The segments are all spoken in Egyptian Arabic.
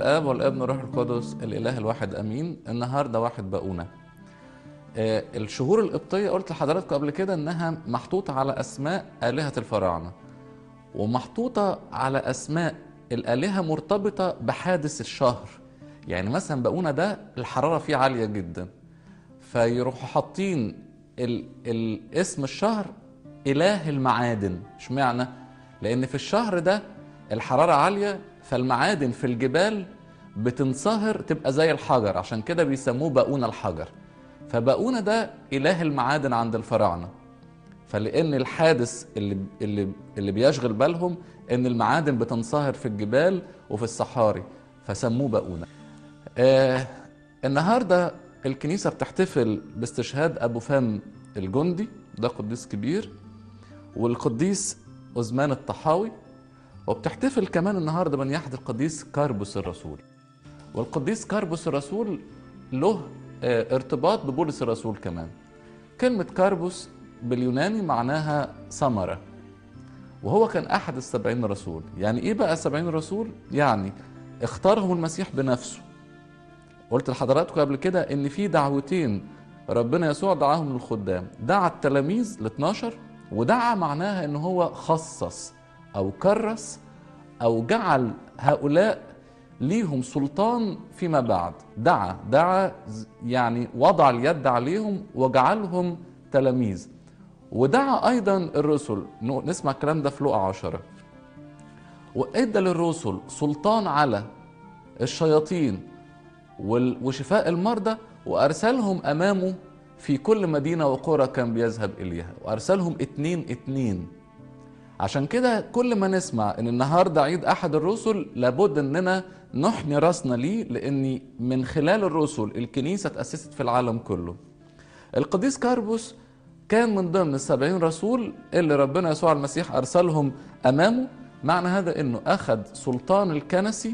الاب والابن والروح القدس الاله الواحد امين النهارده واحد بقونه آه، الشهور القبطيه قلت لحضراتكم قبل كده انها محطوطه على اسماء الهه الفراعنه ومحطوطه على اسماء الالهه مرتبطه بحادث الشهر يعني مثلا بقونه ده الحراره فيه عاليه جدا فيروحوا حاطين ال... ال... اسم الشهر اله المعادن اشمعنى لان في الشهر ده الحراره عاليه فالمعادن في الجبال بتنصهر تبقى زي الحجر عشان كده بيسموه باقونه الحجر فباقونه ده اله المعادن عند الفراعنه فلان الحادث اللي اللي اللي بيشغل بالهم ان المعادن بتنصهر في الجبال وفي الصحاري فسموه باقونه آه النهارده الكنيسه بتحتفل باستشهاد ابو فم الجندي ده قديس كبير والقديس أزمان الطحاوي وبتحتفل كمان النهارده بنياحة القديس كاربوس الرسول والقديس كاربوس الرسول له آه، ارتباط ببولس الرسول كمان كلمة كاربوس باليوناني معناها ثمرة وهو كان أحد السبعين رسول يعني إيه بقى السبعين رسول؟ يعني اختارهم المسيح بنفسه قلت لحضراتكم قبل كده إن في دعوتين ربنا يسوع دعاهم للخدام دعا التلاميذ ل 12 ودعا معناها ان هو خصص او كرس او جعل هؤلاء ليهم سلطان فيما بعد دعا دعا ز- يعني وضع اليد عليهم وجعلهم تلاميذ ودعا ايضا الرسل ن- نسمع الكلام ده في لقا عشرة وادى للرسل سلطان على الشياطين وال- وشفاء المرضى وارسلهم امامه في كل مدينه وقرى كان بيذهب اليها وارسلهم اتنين اتنين عشان كده كل ما نسمع ان النهارده عيد احد الرسل لابد اننا نحني راسنا ليه لان من خلال الرسل الكنيسه تاسست في العالم كله القديس كاربوس كان من ضمن السبعين رسول اللي ربنا يسوع المسيح ارسلهم امامه معنى هذا انه اخذ سلطان الكنسي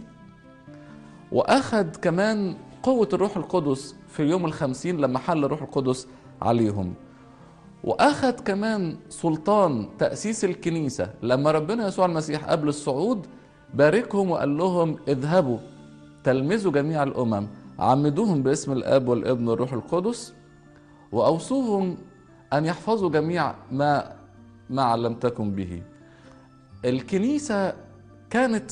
واخذ كمان قوة الروح القدس في يوم الخمسين لما حل الروح القدس عليهم واخذ كمان سلطان تأسيس الكنيسة لما ربنا يسوع المسيح قبل الصعود باركهم وقال لهم اذهبوا تلمذوا جميع الأمم عمدوهم باسم الآب والابن والروح القدس وأوصوهم أن يحفظوا جميع ما ما علمتكم به الكنيسة كانت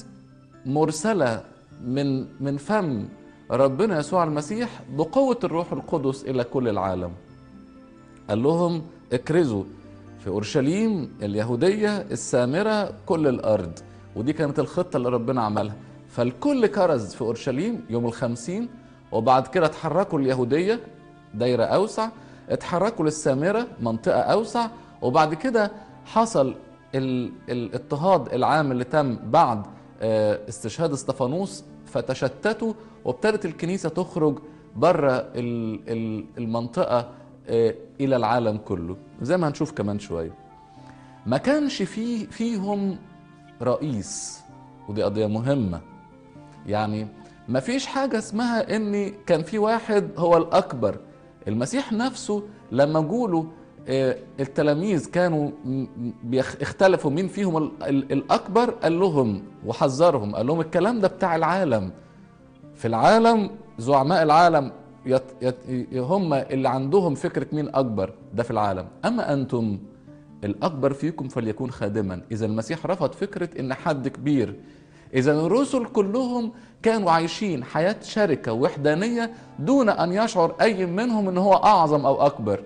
مرسلة من من فم ربنا يسوع المسيح بقوة الروح القدس إلى كل العالم قال لهم اكرزوا في أورشليم اليهودية السامرة كل الأرض ودي كانت الخطة اللي ربنا عملها فالكل كرز في أورشليم يوم الخمسين وبعد كده اتحركوا اليهودية دايرة أوسع اتحركوا للسامرة منطقة أوسع وبعد كده حصل ال- الاضطهاد العام اللي تم بعد آه، استشهاد استفانوس فتشتتوا وابتدت الكنيسة تخرج بره ال- ال- المنطقة آه، إلى العالم كله زي ما هنشوف كمان شوية ما كانش فيه فيهم رئيس ودي قضية مهمة يعني ما فيش حاجة اسمها ان كان في واحد هو الأكبر المسيح نفسه لما جوله آه، التلاميذ كانوا م- م- بيخ- اختلفوا مين فيهم ال- ال- الأكبر قال لهم وحذرهم قال لهم الكلام ده بتاع العالم في العالم زعماء العالم يت يت هم اللي عندهم فكرة مين أكبر ده في العالم أما أنتم الأكبر فيكم فليكون خادما إذا المسيح رفض فكرة إن حد كبير إذا الرسل كلهم كانوا عايشين حياة شركة وحدانية دون أن يشعر أي منهم إن هو أعظم أو أكبر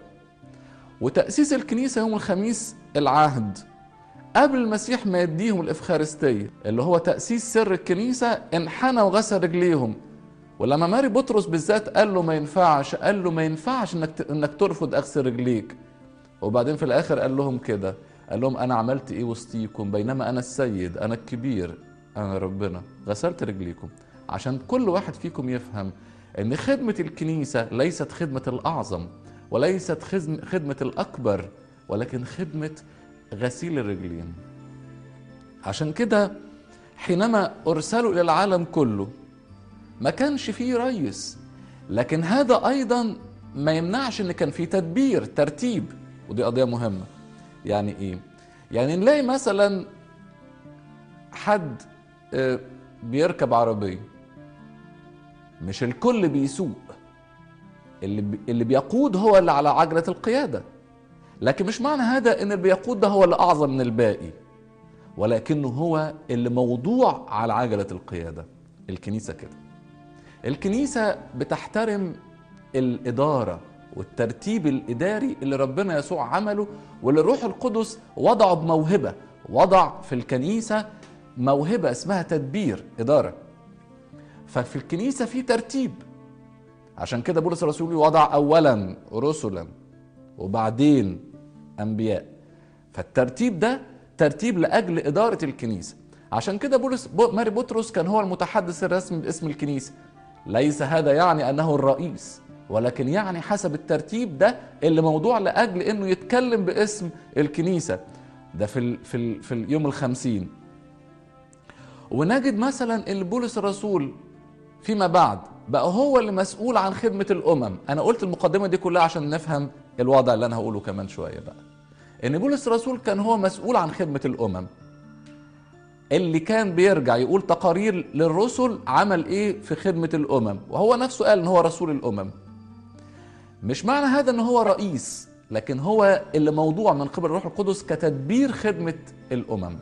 وتأسيس الكنيسة يوم الخميس العهد قبل المسيح ما يديهم الإفخارستية اللي هو تأسيس سر الكنيسة انحنى وغسل رجليهم ولما ماري بطرس بالذات قال له ما ينفعش قال له ما ينفعش انك ت- انك ترفض اغسل رجليك وبعدين في الاخر قال لهم كده قال لهم انا عملت ايه وسطيكم بينما انا السيد انا الكبير انا ربنا غسلت رجليكم عشان كل واحد فيكم يفهم ان خدمة الكنيسة ليست خدمة الاعظم وليست خدم- خدمة الاكبر ولكن خدمة غسيل الرجلين عشان كده حينما ارسلوا الى العالم كله ما كانش فيه ريس لكن هذا ايضا ما يمنعش ان كان في تدبير ترتيب ودي قضيه مهمه يعني ايه يعني نلاقي مثلا حد آه، بيركب عربيه مش الكل بيسوق اللي بي- اللي بيقود هو اللي على عجلة القيادة لكن مش معنى هذا ان اللي بيقود ده هو اللي اعظم من الباقي ولكنه هو اللي موضوع على عجلة القيادة الكنيسة كده الكنيسة بتحترم الإدارة والترتيب الإداري اللي ربنا يسوع عمله واللي الروح القدس وضعه بموهبة وضع في الكنيسة موهبة اسمها تدبير إدارة ففي الكنيسة في ترتيب عشان كده بولس الرسول وضع أولا رسلا وبعدين أنبياء فالترتيب ده ترتيب لأجل إدارة الكنيسة عشان كده بولس بو- ماري بطرس كان هو المتحدث الرسمي باسم الكنيسة ليس هذا يعني أنه الرئيس ولكن يعني حسب الترتيب ده اللي موضوع لأجل أنه يتكلم باسم الكنيسة ده في ال في ال في اليوم الخمسين ونجد مثلا ان بولس الرسول فيما بعد بقى هو اللي مسؤول عن خدمة الأمم أنا قلت المقدمة دي كلها عشان نفهم الوضع اللي أنا هقوله كمان شوية بقى إن بولس الرسول كان هو مسؤول عن خدمة الأمم اللي كان بيرجع يقول تقارير للرسل عمل إيه في خدمة الأمم وهو نفسه قال إن هو رسول الأمم مش معنى هذا إن هو رئيس لكن هو اللي موضوع من قبل الروح القدس كتدبير خدمة الأمم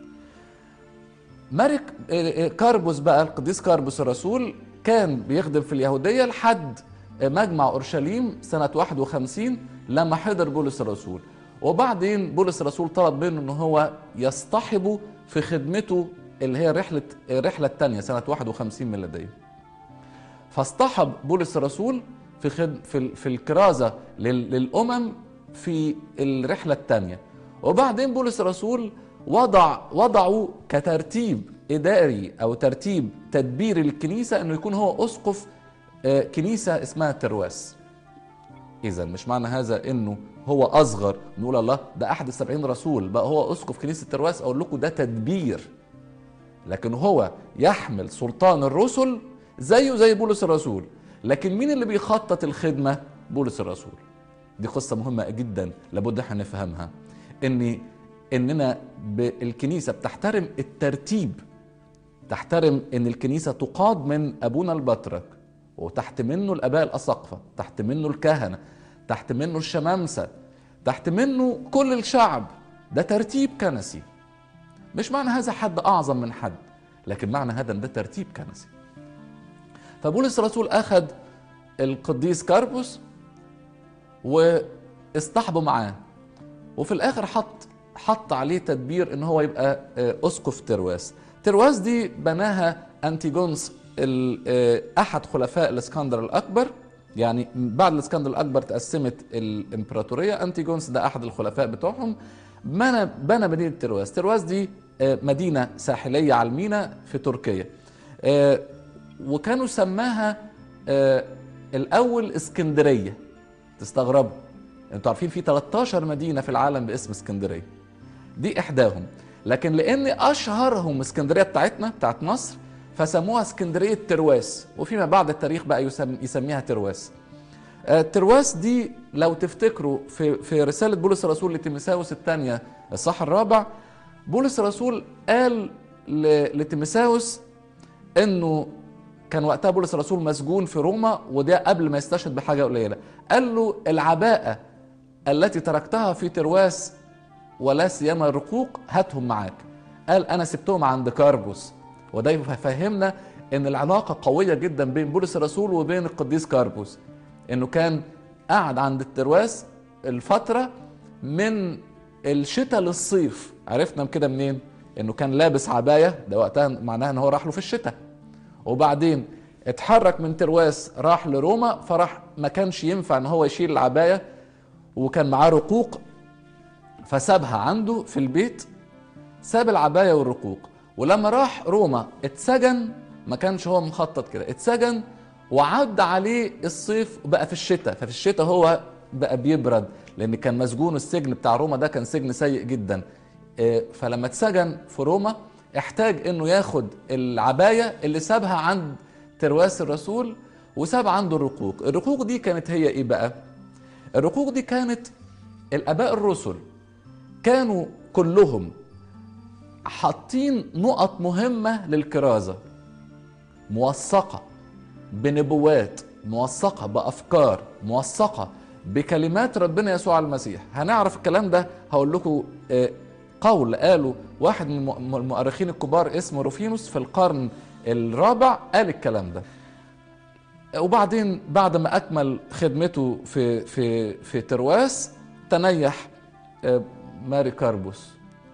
ملك كاربوس بقى القديس كاربوس الرسول كان بيخدم في اليهودية لحد مجمع أورشليم سنة 51 لما حضر بولس الرسول وبعدين بولس الرسول طلب منه ان هو يصطحبه في خدمته اللي هي رحلة الرحلة الثانية سنة 51 ميلادية فاصطحب بولس الرسول في خد في ال- في الكرازة لل- للأمم في الرحلة الثانية وبعدين بولس الرسول وضع وضعه كترتيب إداري أو ترتيب تدبيري للكنيسة إنه يكون هو أسقف آه، كنيسة اسمها ترواس إذا مش معنى هذا إنه هو أصغر نقول الله ده أحد السبعين رسول بقى هو أسقف كنيسة ترواس أقول لكم ده تدبير لكن هو يحمل سلطان الرسل زيه زي بولس الرسول لكن مين اللي بيخطط الخدمة بولس الرسول دي قصة مهمة جدا لابد احنا نفهمها ان اننا بالكنيسة بتحترم الترتيب تحترم ان الكنيسة تقاد من ابونا البطرك وتحت منه الاباء الاساقفة تحت منه الكهنة تحت منه الشمامسة تحت منه كل الشعب ده ترتيب كنسي مش معنى هذا حد اعظم من حد لكن معنى هذا ان ده ترتيب كنسي فبولس الرسول اخذ القديس كاربوس واصطحبه معاه وفي الاخر حط حط عليه تدبير ان هو يبقى آه، اسقف ترواس ترواس دي بناها انتيجونس ال- آه، احد خلفاء الاسكندر الاكبر يعني بعد الاسكندر الاكبر تقسمت الامبراطوريه انتيجونس ده احد الخلفاء بتوعهم بنى بنى مدينه ترواس ترواس دي آه، مدينه ساحليه على المينا في تركيا آه، وكانوا سماها آه، الاول اسكندريه تستغربوا انتوا عارفين في 13 مدينه في العالم باسم اسكندريه دي احداهم لكن لان اشهرهم اسكندريه بتاعتنا بتاعت مصر فسموها اسكندريه ترواس وفيما بعد التاريخ بقى يسم يسميها ترواس آه، ترواس دي لو تفتكروا في في رساله بولس الرسول لتيموثاوس الثانيه الصح الرابع بولس الرسول قال ل- لتيموثاوس انه كان وقتها بولس الرسول مسجون في روما وده قبل ما يستشهد بحاجه قليله قال له العباءه التي تركتها في ترواس ولا سيما الرقوق هاتهم معاك قال انا سبتهم عند كاربوس وده يفهمنا ان العلاقه قويه جدا بين بولس الرسول وبين القديس كاربوس انه كان قعد عند الترواس الفتره من الشتاء للصيف عرفنا كده منين انه كان لابس عبايه ده وقتها معناها ان هو راح له في الشتاء وبعدين اتحرك من ترواس راح لروما فراح ما كانش ينفع ان هو يشيل العبايه وكان معاه رقوق فسابها عنده في البيت ساب العبايه والرقوق ولما راح روما اتسجن ما كانش هو مخطط كده اتسجن وعد عليه الصيف وبقى في الشتاء ففي الشتاء هو بقى بيبرد لان كان مسجون السجن بتاع روما ده كان سجن سيء جدا آه، فلما اتسجن في روما احتاج انه ياخد العبايه اللي سابها عند ترواس الرسول وساب عنده الرقوق الرقوق دي كانت هي ايه بقى الرقوق دي كانت الاباء الرسل كانوا كلهم حاطين نقط مهمه للكرازه موثقه بنبوات موثقه بافكار موثقه بكلمات ربنا يسوع المسيح هنعرف الكلام ده هقول لكم آه، قول قاله واحد من الم- المؤرخين الكبار اسمه روفينوس في القرن الرابع قال الكلام ده وبعدين بعد ما اكمل خدمته في في في ترواس تنيح آه، ماري كاربوس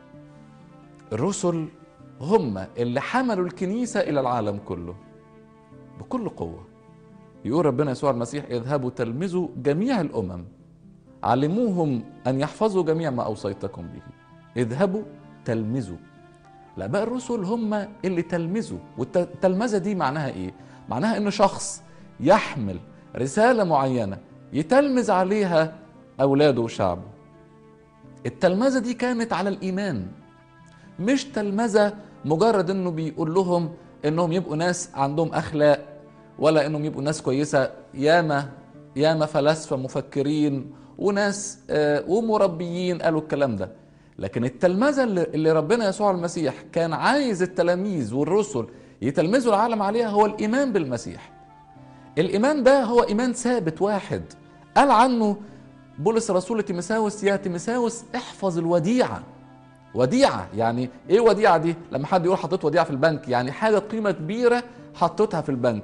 الرسل هم اللي حملوا الكنيسه الى العالم كله بكل قوه يقول ربنا يسوع المسيح اذهبوا تلمذوا جميع الامم علموهم ان يحفظوا جميع ما اوصيتكم به اذهبوا تلمذوا الاباء الرسل هم اللي تلمذوا والتلمذه دي معناها ايه معناها ان شخص يحمل رساله معينه يتلمذ عليها اولاده وشعبه التلمذه دي كانت على الايمان مش تلمذه مجرد انه بيقول لهم انهم يبقوا ناس عندهم اخلاق ولا انهم يبقوا ناس كويسه ياما ياما فلاسفه مفكرين وناس آه، ومربيين قالوا الكلام ده لكن التلمذه اللي اللي ربنا يسوع المسيح كان عايز التلاميذ والرسل يتلمذوا العالم عليها هو الايمان بالمسيح الايمان ده هو ايمان ثابت واحد قال عنه بولس رسول تيمساوس يا تيمساوس احفظ الوديعه وديعه يعني ايه وديعه دي لما حد يقول حطيت وديعه في البنك يعني حاجه قيمه كبيره حطيتها في البنك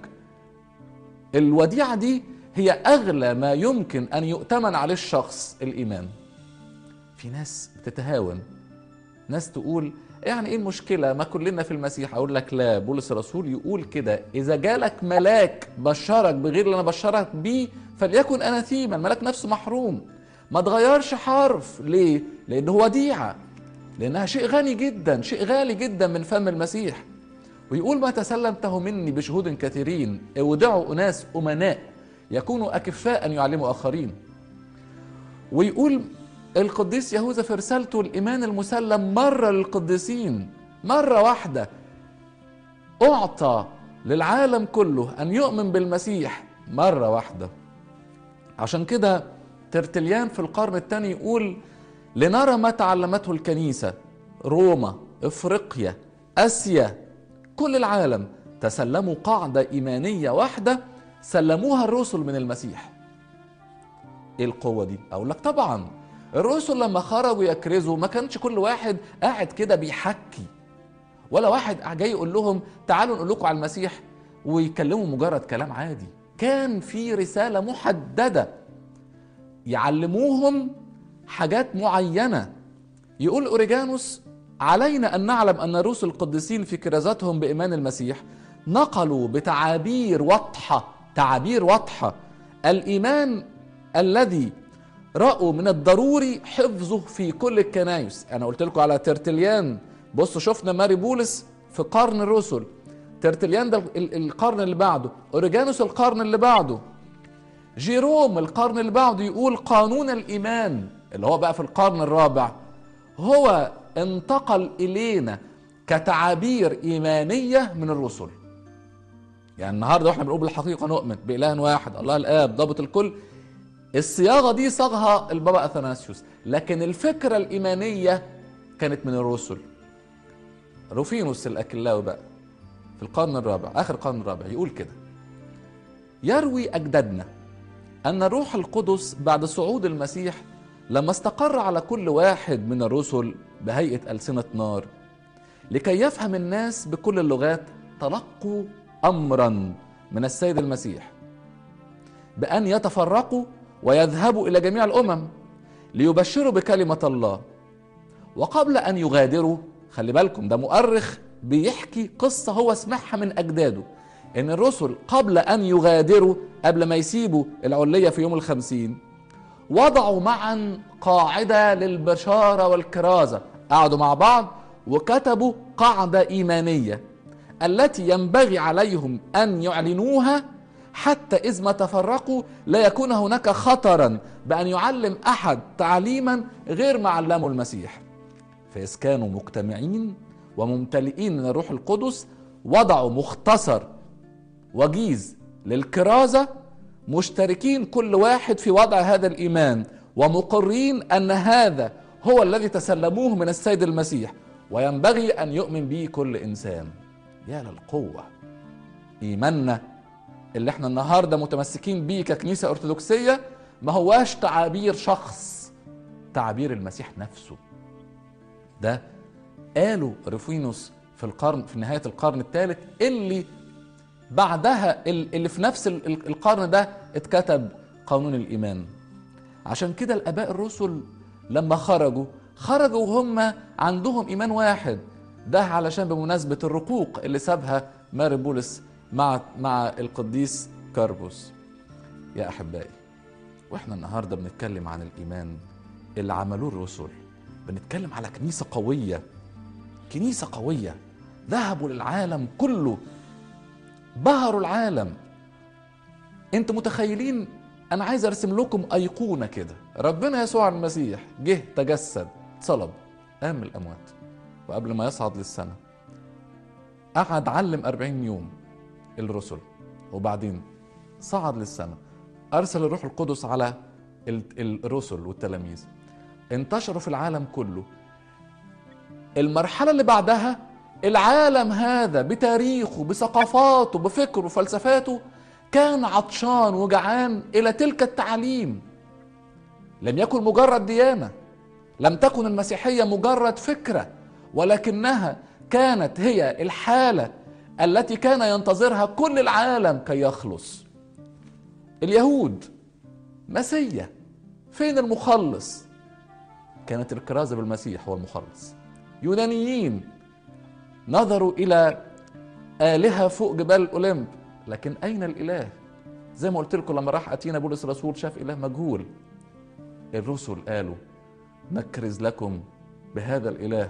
الوديعه دي هي اغلى ما يمكن ان يؤتمن عليه الشخص الايمان في ناس بتتهاون ناس تقول يعني ايه المشكله ما كلنا في المسيح اقول لك لا بولس الرسول يقول كده اذا جالك ملاك بشرك بغير اللي انا بشرك بيه فليكن اناثيما الملاك نفسه محروم ما تغيرش حرف ليه لانه وديعه لانها شيء غني جدا شيء غالي جدا من فم المسيح ويقول ما تسلمته مني بشهود كثيرين اودعوا اناس امناء يكونوا اكفاء ان يعلموا اخرين ويقول القديس يهوذا في رسالته الايمان المسلم مره للقديسين مره واحده اعطى للعالم كله ان يؤمن بالمسيح مره واحده عشان كده ترتليان في القرن الثاني يقول لنرى ما تعلمته الكنيسه روما افريقيا اسيا كل العالم تسلموا قاعده ايمانيه واحده سلموها الرسل من المسيح ايه القوه دي اقول لك طبعا الرسل لما خرجوا يكرزوا ما كانش كل واحد قاعد كده بيحكي ولا واحد جاي يقول لهم تعالوا نقول لكم على المسيح ويكلموا مجرد كلام عادي كان في رساله محدده يعلموهم حاجات معينه يقول اوريجانوس علينا ان نعلم ان رسل القديسين في كرازاتهم بايمان المسيح نقلوا بتعابير واضحه تعابير واضحه الايمان الذي راوا من الضروري حفظه في كل الكنايس انا قلت لكم على ترتليان بصوا شفنا ماري بولس في قرن الرسل ترتليان ده ال- القرن اللي بعده اوريجانوس القرن اللي بعده جيروم القرن اللي بعده يقول قانون الايمان اللي هو بقى في القرن الرابع هو انتقل الينا كتعابير ايمانيه من الرسل يعني النهارده واحنا بنقول بالحقيقه نؤمن باله واحد الله الاب ضابط الكل الصياغه دي صاغها البابا اثناسيوس لكن الفكره الايمانيه كانت من الرسل روفينوس الاكلاوي بقى في القرن الرابع اخر القرن الرابع يقول كده يروي اجدادنا ان الروح القدس بعد صعود المسيح لما استقر على كل واحد من الرسل بهيئه السنه نار لكي يفهم الناس بكل اللغات تلقوا امرا من السيد المسيح بان يتفرقوا ويذهبوا الى جميع الامم ليبشروا بكلمه الله وقبل ان يغادروا خلي بالكم ده مؤرخ بيحكي قصه هو سمعها من اجداده ان الرسل قبل ان يغادروا قبل ما يسيبوا العليه في يوم الخمسين وضعوا معا قاعده للبشاره والكرازه قعدوا مع بعض وكتبوا قاعده ايمانيه التي ينبغي عليهم ان يعلنوها حتى اذ ما تفرقوا لا يكون هناك خطرا بان يعلم احد تعليما غير ما علمه المسيح فاذ كانوا مجتمعين وممتلئين من الروح القدس وضعوا مختصر وجيز للكرازه مشتركين كل واحد في وضع هذا الايمان ومقرين ان هذا هو الذي تسلموه من السيد المسيح وينبغي ان يؤمن به كل انسان يا للقوه ايماننا اللي احنا النهارده متمسكين بيه ككنيسه ارثوذكسيه ما هواش تعابير شخص تعبير المسيح نفسه ده قالوا ريفينوس في القرن في نهايه القرن الثالث اللي بعدها اللي في نفس القرن ده اتكتب قانون الايمان عشان كده الاباء الرسل لما خرجوا خرجوا وهم عندهم ايمان واحد ده علشان بمناسبه الرقوق اللي سابها ماري بولس مع مع القديس كاربوس يا احبائي واحنا النهارده بنتكلم عن الايمان اللي عملوه الرسل بنتكلم على كنيسه قويه كنيسه قويه ذهبوا للعالم كله بهروا العالم انتوا متخيلين انا عايز ارسم لكم ايقونه كده ربنا يسوع المسيح جه تجسد صلب قام من الاموات وقبل ما يصعد للسماء قعد علم أربعين يوم الرسل وبعدين صعد للسماء أرسل الروح القدس على الرسل والتلاميذ انتشروا في العالم كله المرحلة اللي بعدها العالم هذا بتاريخه بثقافاته بفكره وفلسفاته كان عطشان وجعان إلى تلك التعاليم لم يكن مجرد ديانة لم تكن المسيحية مجرد فكرة ولكنها كانت هي الحالة التي كان ينتظرها كل العالم كي يخلص اليهود مسيا فين المخلص كانت الكرازة بالمسيح هو المخلص يونانيين نظروا إلى آلهة فوق جبال الأولمب لكن أين الإله زي ما قلت لكم لما راح أتينا بولس الرسول شاف إله مجهول الرسل قالوا نكرز لكم بهذا الإله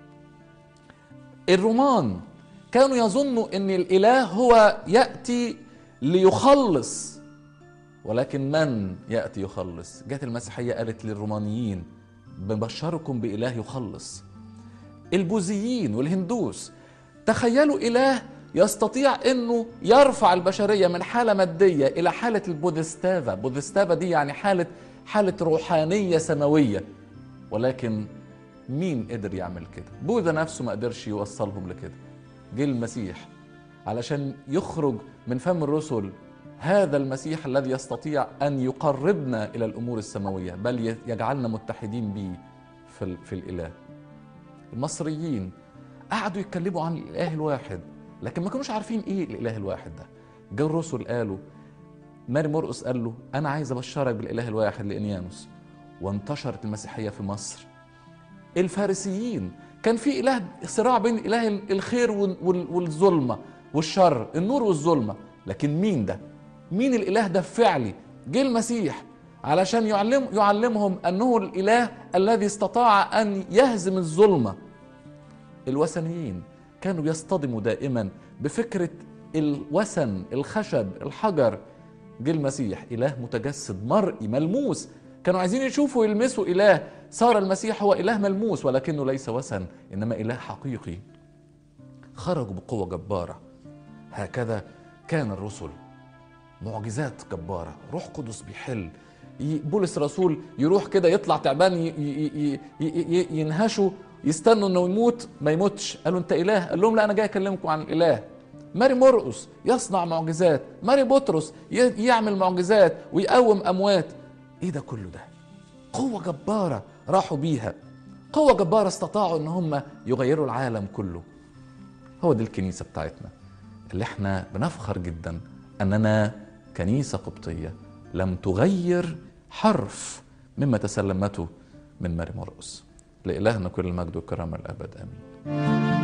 الرومان كانوا يظنوا ان الاله هو ياتي ليخلص ولكن من ياتي يخلص جت المسيحيه قالت للرومانيين ببشركم باله يخلص البوذيين والهندوس تخيلوا اله يستطيع انه يرفع البشريه من حاله ماديه الى حاله البودستافا بودستافا دي يعني حاله حاله روحانيه سماويه ولكن مين قدر يعمل كده بوذا نفسه ما قدرش يوصلهم لكده جه المسيح علشان يخرج من فم الرسل هذا المسيح الذي يستطيع ان يقربنا الى الامور السماويه بل يجعلنا متحدين به في, في الاله المصريين قعدوا يتكلموا عن الاله الواحد لكن ما كانوش عارفين ايه الاله الواحد ده جه الرسل قالوا ماري مرقس قال له انا عايز ابشرك بالاله الواحد لانيانوس وانتشرت المسيحيه في مصر الفارسيين كان في اله صراع بين اله الخير والظلمه والشر النور والظلمه لكن مين ده مين الاله ده فعلي جه المسيح علشان يعلم يعلمهم انه الاله الذي استطاع ان يهزم الظلمه الوثنيين كانوا يصطدموا دائما بفكره الوثن الخشب الحجر جه المسيح اله متجسد مرئي ملموس كانوا عايزين يشوفوا يلمسوا اله صار المسيح هو اله ملموس ولكنه ليس وثن انما اله حقيقي خرجوا بقوه جباره هكذا كان الرسل معجزات جباره روح قدس بيحل بولس الرسول يروح كده يطلع تعبان ينهشه يستنوا انه يموت ما يموتش قالوا انت اله قال لهم لا انا جاي اكلمكم عن الاله ماري مرقس يصنع معجزات ماري بطرس يعمل معجزات ويقوم اموات ايه ده كله ده قوة جبارة راحوا بيها قوة جبارة استطاعوا ان هم يغيروا العالم كله هو دي الكنيسة بتاعتنا اللي احنا بنفخر جدا اننا كنيسة قبطية لم تغير حرف مما تسلمته من ماري مرقس لإلهنا كل المجد والكرامة الأبد آمين